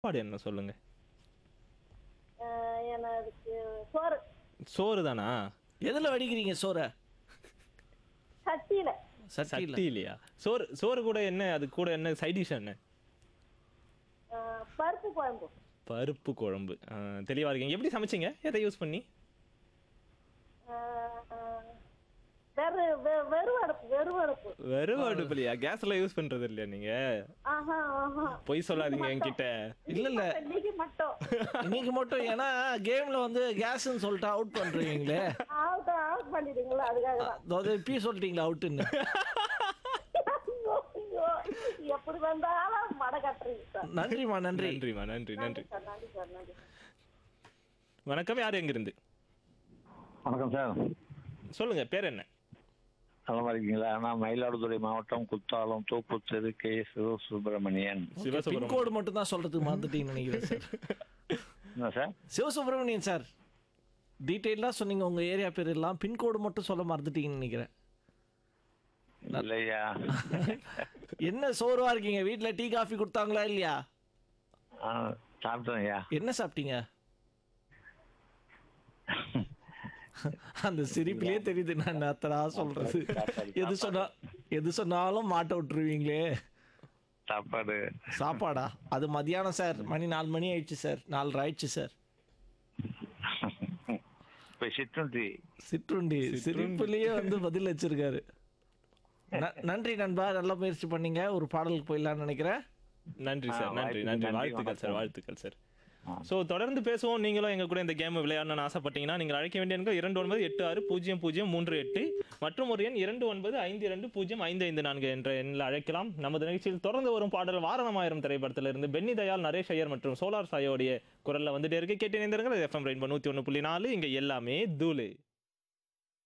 சாப்பாடு என்ன சொல்லுங்க அஹ் எனக்கு சோறு சோறு தானா எதுல வடிக்கிறீங்க சோறை சட்டியில சட்டியில் சட்டி இல்லையா சோறு சோறு கூட என்ன அது கூட என்ன சைட் டிஷ் என்ன அஹ் பருப்பு குழம்பு பருப்பு குழம்பு ஆ, தெளிவா இருக்கீங்க எப்படி சமைச்சீங்க எதை யூஸ் பண்ணி அஹ் அஹ் வெறு வெ- வெறும் அடுப்பு வெறும் அடுப்பு வெறும் அடுப்புலையா கேஸ்ல யூஸ் பண்றது இல்லையா நீங்க ஆஹா ஆஹா பொய் சொல்லாதீங்க என்கிட்ட இல்ல இல்ல இன்னைக்கு மட்டும் இன்னைக்கு மட்டும் ஏன்னா கேம்ல வந்து கேஸ்ன்னு சொல்லிட்டு அவுட் பண்றீங்களே அவுட் அவுட் பண்ணிட்டீங்களா அதுக்காக தான் அதாவது பி சொல்லிட்டீங்களா அவுட்டுன்னு ஐயோ, ஐயோ, எப்படி வந்தாலும் மடை கட்டுறீங்க சார் நன்றிம்மா நன்றி நன்றிமா நன்றி நன்றி சார் நன்றி சார் நன்றி வணக்கம் யார் எங்கிருந்து வணக்கம் சார் சொல்லுங்க பேர் என்ன நலமா இருக்கீங்களா நான் மயிலாடுதுறை மாவட்டம் குத்தாலம் தோப்பு தெரு கே சிவ சுப்பிரமணியன் சிவசுப்ரமணியம் பின்கோடு மட்டும் தான் சொல்றதுக்கு மறந்துட்டீங்கன்னு நினைக்கிறேன் சார் என்ன சார் சிவசுப்ரமணியன் சார் டீட்டெயிலாக சொன்னீங்க உங்க ஏரியா பேர் எல்லாம் பின்கோடு மட்டும் சொல்ல மறந்துட்டீங்கன்னு நினைக்கிறேன் இல்லையா என்ன சோர்வா இருக்கீங்க வீட்ல டீ காஃபி கொடுத்தாங்களா இல்லையா ஆ, சாப்பிட்டேன் ஐயா என்ன சாப்பிட்டீங்க அந்த சிரிப்பிலே தெரியுது நான் அத்தடா சொல்றது எது சொன்னா எது சொன்னாலும் மாட்ட விட்டுருவீங்களே சாப்பாடு சாப்பாடா அது மதியானம் சார் மணி நாலு மணி ஆயிடுச்சு சார் நாலரை ஆயிடுச்சு சார் இப்போ சிற்றுண்டி சிற்றுண்டி சிரிப்புலயே வந்து பதில் வச்சிருக்காரு ந- நன்றி நண்பா நல்ல முயற்சி பண்ணீங்க ஒரு பாடலுக்கு போயிடலாம்னு நினைக்கிறேன் நன்றி சார் ஆ, நன்றி வாழ்த்துக்கள், நன்றி நன்றி, வாழ்த்துக்கள் சார் வணக்கம். வாழ்த்துக்கள் சார் ஸோ தொடர்ந்து பேசுவோம் நீங்களும் எங்க கூட இந்த கேம் விளையாடணும்னு ஆசைப்பட்டீங்கன்னா நீங்கள் அழைக்க வேண்டிய எண்கள் இரண்டு ஒன்பது எட்டு ஆறு பூஜ்ஜியம் பூஜ்ஜியம் மூன்று எட்டு மற்றும் ஒரு எண் இரண்டு ஒன்பது ஐந்து இரண்டு பூஜ்ஜியம் ஐந்து ஐந்து நான்கு என்ற எண்ணில் அழைக்கலாம் நமது நிகழ்ச்சியில் தொடர்ந்து வரும் பாடல் வாரணமாயிரம் திரைப்படத்திலிருந்து பென்னி தயாள் நரேஷ் ஐயர் மற்றும் சோலார் சாயோடைய குரல்ல வந்துட்டே இருக்கு கேட்டு இணைந்திருங்கள் எஃப்எம் ரெயின்போ நூற்றி ஒன்று புள்ளி நாலு இங்கே எல்லாமே தூளு